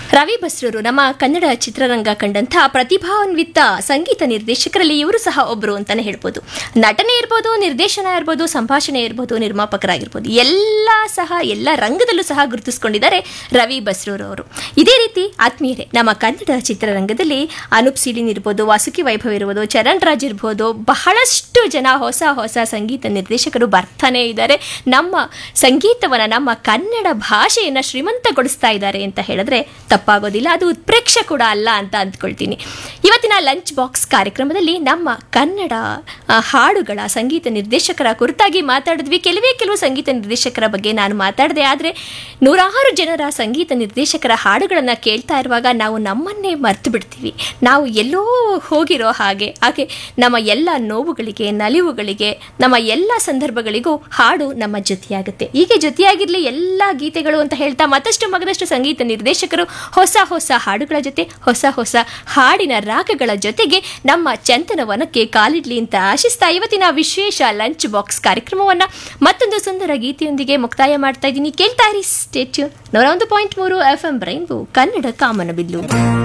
ರವಿ ಬಸ್ರೂರು ನಮ್ಮ ಕನ್ನಡ ಚಿತ್ರರಂಗ ಕಂಡಂತಹ ಪ್ರತಿಭಾನ್ವಿತ ಸಂಗೀತ ನಿರ್ದೇಶಕರಲ್ಲಿ ಇವರು ಸಹ ಒಬ್ಬರು ಅಂತಾನೆ ಹೇಳ್ಬೋದು ನಟನೆ ಇರ್ಬೋದು ನಿರ್ದೇಶನ ಇರ್ಬೋದು ಸಂಭಾಷಣೆ ಇರ್ಬೋದು ನಿರ್ಮಾಪಕರಾಗಿರ್ಬೋದು ಎಲ್ಲ ಸಹ ಎಲ್ಲ ರಂಗದಲ್ಲೂ ಸಹ ಗುರುತಿಸ್ಕೊಂಡಿದ್ದಾರೆ ರವಿ ಬಸ್ರೂರು ಅವರು ಇದೇ ರೀತಿ ಆತ್ಮೀಯರೇ ನಮ್ಮ ಕನ್ನಡ ಚಿತ್ರರಂಗದಲ್ಲಿ ಅನೂಪ್ ಸಿಡಿನ್ ಇರ್ಬೋದು ವಾಸುಕಿ ವೈಭವ್ ಇರ್ಬೋದು ಚರಣ್ ರಾಜ್ ಇರ್ಬೋದು ಬಹಳಷ್ಟು ಜನ ಹೊಸ ಹೊಸ ಸಂಗೀತ ನಿರ್ದೇಶಕರು ಬರ್ತಾನೆ ಇದ್ದಾರೆ ನಮ್ಮ ಸಂಗೀತವನ್ನ ನಮ್ಮ ಕನ್ನಡ ಭಾಷೆಯನ್ನ ಶ್ರೀಮಂತಗೊಳಿಸ್ತಾ ಇದ್ದಾರೆ ಅಂತ ಹೇಳಿದ್ರೆ ತಪ್ಪಾಗೋದಿಲ್ಲ ಅದು ಉತ್ಪ್ರೇಕ್ಷೆ ಕೂಡ ಅಲ್ಲ ಅಂತ ಅಂದ್ಕೊಳ್ತೀನಿ ಇವತ್ತಿನ ಲಂಚ್ ಬಾಕ್ಸ್ ಕಾರ್ಯಕ್ರಮದಲ್ಲಿ ನಮ್ಮ ಕನ್ನಡ ಆ, ಹಾಡುಗಳ ಸಂಗೀತ ನಿರ್ದೇಶಕರ ಕುರಿತಾಗಿ ಮಾತಾಡಿದ್ವಿ ಕೆಲವೇ ಕೆಲವು ಸಂಗೀತ ನಿರ್ದೇಶಕರ ಬಗ್ಗೆ ನಾನು ಮಾತಾಡಿದೆ ಆದರೆ ನೂರಾರು ಜನರ ಸಂಗೀತ ನಿರ್ದೇಶಕರ ಹಾಡುಗಳನ್ನು ಕೇಳ್ತಾ ಇರುವಾಗ ನಾವು ನಮ್ಮನ್ನೇ ಮರ್ತು ಬಿಡ್ತೀವಿ ನಾವು ಎಲ್ಲೋ ಹೋಗಿರೋ ಹಾಗೆ ಹಾಗೆ ನಮ್ಮ ಎಲ್ಲ ನೋವುಗಳಿಗೆ ನಲಿವುಗಳಿಗೆ ನಮ್ಮ ಎಲ್ಲ ಸಂದರ್ಭಗಳಿಗೂ ಹಾಡು ನಮ್ಮ ಜೊತೆಯಾಗುತ್ತೆ ಹೀಗೆ ಜೊತೆಯಾಗಿರಲಿ ಎಲ್ಲ ಗೀತೆಗಳು ಅಂತ ಹೇಳ್ತಾ ಮತ್ತಷ್ಟು ಮಗದಷ್ಟು ಸಂಗೀತ ನಿರ್ದೇಶಕರು ಹೊಸ ಹೊಸ ಹಾಡುಗಳ ಜೊತೆ ಹೊಸ ಹೊಸ ಹಾಡಿನ ರಾಗಗಳ ಜೊತೆಗೆ ನಮ್ಮ ಚಂತನವನಕ್ಕೆ ಕಾಲಿಡ್ಲಿ ಅಂತ ಆಶಿಸ್ತಾ ಇವತ್ತಿನ ವಿಶೇಷ ಲಂಚ್ ಬಾಕ್ಸ್ ಕಾರ್ಯಕ್ರಮವನ್ನ ಮತ್ತೊಂದು ಸುಂದರ ಗೀತೆಯೊಂದಿಗೆ ಮುಕ್ತಾಯ ಮಾಡ್ತಾ ಇದ್ದೀನಿ ಕೇಳ್ತಾ ಇರಿ ಸ್ಟೇಟ್ಯೂನ್ ನೂರ ಒಂದು ಪಾಯಿಂಟ್ ಮೂರು ಎಫ್ ಎಂ ಬ್ರೈನ್ಬು ಕನ್ನಡ ಕಾಮನಬಿಲ್ಲು